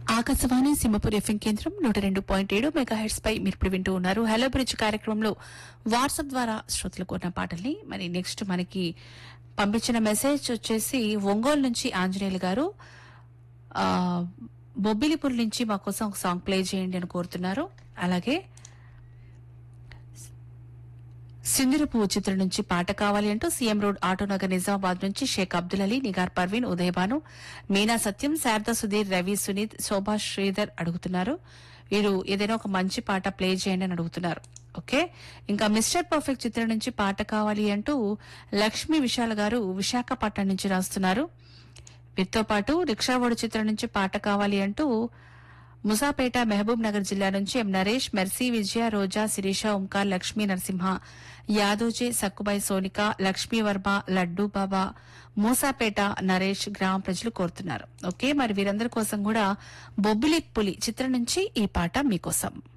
Akashvani Simhapur FM కేంద్రం నూట రెండు పాయింట్ ఏడు మెగా హెడ్స్ పై మీరు ఇప్పుడు వింటూ ఉన్నారు హలో బ్రిడ్జ్ కార్యక్రమంలో వాట్సాప్ ద్వారా శ్రోతలకు ఉన్న పాటల్ని మరి నెక్స్ట్ మనకి పంపించిన మెసేజ్ వచ్చేసి ఒంగోలు నుంచి ఆంజనేయులు గారు ఆ, బొబ్బిలిపూర్ నుంచి మా కోసం ఒక సాంగ్ ప్లే చేయండి అని కోరుతున్నారు అలాగే సింధురపు చిత్రం నుంచి పాట కావాలి అంటూ సీఎం రోడ్ ఆటోనగర్ నిజామాబాద్ నుంచి షేక్ అబ్దుల్ అలీ నిగార్ పర్వీన్ ఉదయభాను మీనా సత్యం శారదా సుధీర్ రవి సునీత్ శోభా శ్రీధర్ అడుగుతున్నారు వీరు ఏదైనా ఒక మంచి పాట ప్లే చేయండి అని అడుగుతున్నారు ఓకే ఇంకా మిస్టర్ పర్ఫెక్ట్ చిత్రం నుంచి పాట కావాలి అంటూ లక్ష్మీ విశాల్ గారు విశాఖపట్నం నుంచి రాస్తున్నారు వీరితో పాటు రిక్షావోడు చిత్రం నుంచి పాట కావాలి అంటూ ముసాపేట మహబూబ్ నగర్ జిల్లా నుంచి ఎం నరేష్ మెర్సీ విజయ రోజా శిరీష ఓంకార్ లక్ష్మీ నరసింహ యాదోజే సక్కుబాయి సోనిక లక్ష్మీ వర్మ లడ్డూ బాబా మూసాపేట నరేష్ గ్రామ ప్రజలు కోరుతున్నారు ఓకే మరి వీరందరి కోసం కూడా బొబ్బిలి పులి చిత్రం నుంచి ఈ పాట మీకోసం